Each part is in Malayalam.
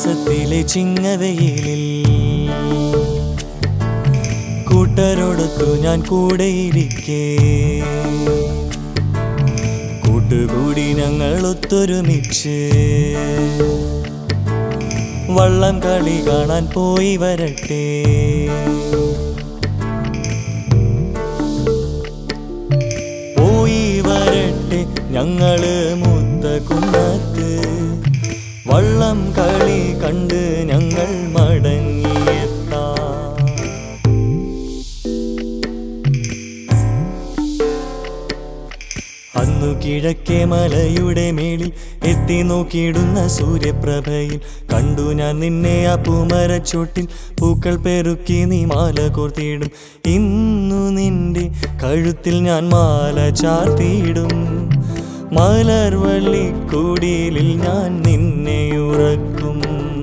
മാസത്തിലെ ചിങ്ങവെയിലിൽ കൂട്ടരോടൊത്തു ഞാൻ കൂടെയിരിക്കേ കൂട്ടുകൂടി ഞങ്ങൾ ഒത്തൊരുമിച്ച് വള്ളം കളി കാണാൻ പോയി വരട്ടെ പോയി വരട്ടെ ഞങ്ങള് മൂത്ത കുന്നത്ത് വള്ളം കളി കണ്ട് ഞങ്ങൾ മടങ്ങിയെത്താം അന്നു കിഴക്കേ മലയുടെ മേളിൽ എത്തി നോക്കിയിടുന്ന സൂര്യപ്രഭയിൽ കണ്ടു ഞാൻ നിന്നെ ആ പൂമരച്ചോട്ടിൽ പൂക്കൾ പെറുക്കി നീ മാല കോർത്തിയിടും ഇന്നു നിന്റെ കഴുത്തിൽ ഞാൻ മാല ചാർത്തിയിടും മലർവള്ളിക്കൂടിയിലിൽ ഞാൻ നിന്നെ ഉറക്കും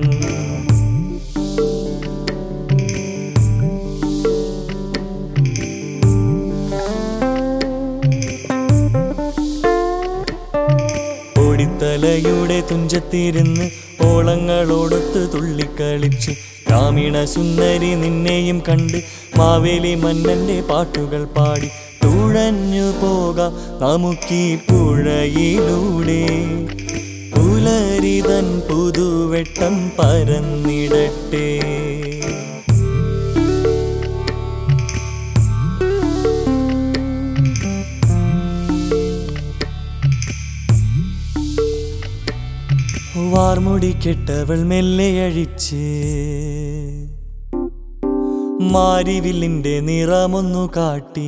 ഓടിത്തലയുടെ തുഞ്ചത്തിരുന്ന് ഓളങ്ങളോടൊത്ത് തുള്ളിക്കളിച്ച് ഗ്രാമീണ സുന്ദരി നിന്നെയും കണ്ട് മാവേലി മന്നന്റെ പാട്ടുകൾ പാടി തുഴഞ്ഞു പോക നമുക്കീ പുഴയിലൂടെ പുലരിതൻ പുതുവെട്ടം പരന്നിടട്ടെ വാർമുടി കെട്ടവൾ മെല്ലെ അഴിച്ച് മാരിവില്ലിന്റെ നിറമൊന്നു കാട്ടി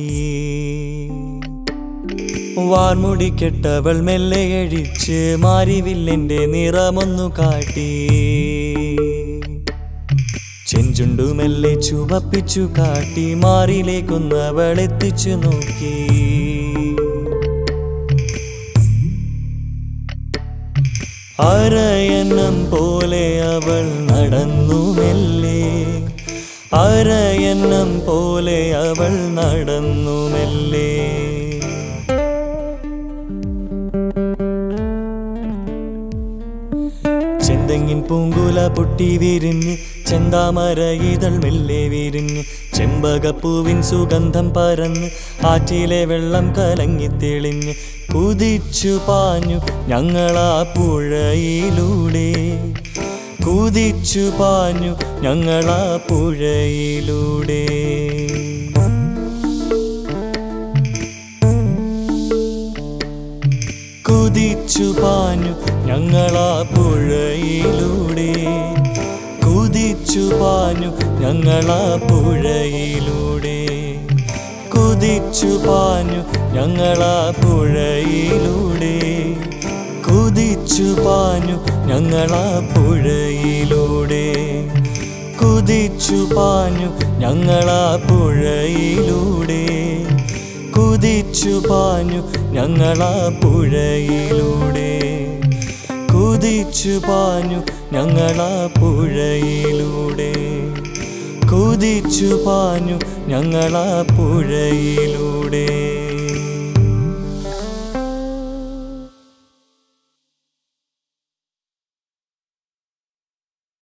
വാർമുടി കെട്ടവൾ മെല്ലെ അഴിച്ച് മാരിവില്ലിന്റെ നിറമൊന്നു കാട്ടി ചെഞ്ചുണ്ടു മെല്ലെ ചുവപ്പിച്ചു കാട്ടി മാറിലേക്കൊന്നവൾ എത്തിച്ചു നോക്കി അരയന്നം പോലെ അവൾ നടന്നു മെല്ലെ അരയന്നം പോലെ അവൾ നടന്നു മെല്ലെ ചെന്തെങ്ങിൻ പൂങ്കുല പൊട്ടി വിരിഞ്ഞ് ചെന്താമര ഇതൾ മെല്ലെ വിരിഞ്ഞ് ചെമ്പകപ്പൂവിൻ സുഗന്ധം പരന്ന് ആറ്റിലെ വെള്ളം കലങ്ങി തെളിഞ്ഞ് കുതിച്ചു പാഞ്ഞു ഞങ്ങളാ പുഴയിലൂടെ കുതിച്ചു പാഞ്ഞു ഞങ്ങളാ പുഴയിലൂടെ കുതിച്ചു പാഞ്ഞു ഞങ്ങളാ പുഴയിലൂടെ കുതിച്ചു പാഞ്ഞു ഞങ്ങളാ പുഴയിലൂടെ കുതിച്ചു പാഞ്ഞു ഞങ്ങളാ പുഴയിലൂടെ കുതിച്ചു പാഞ്ഞു ഞങ്ങളാ പുഴയിലൂടെ കുതിച്ചു പാഞ്ഞു ഞങ്ങളാ പുഴയിലൂടെ കുതിച്ചു പാഞ്ഞു ഞങ്ങളാ പുഴയിലൂടെ കുതിച്ചു പാഞ്ഞു ഞങ്ങളാ പുഴയിലൂടെ കുതിച്ചു പാഞ്ഞു ഞങ്ങളാ പുഴയിലൂടെ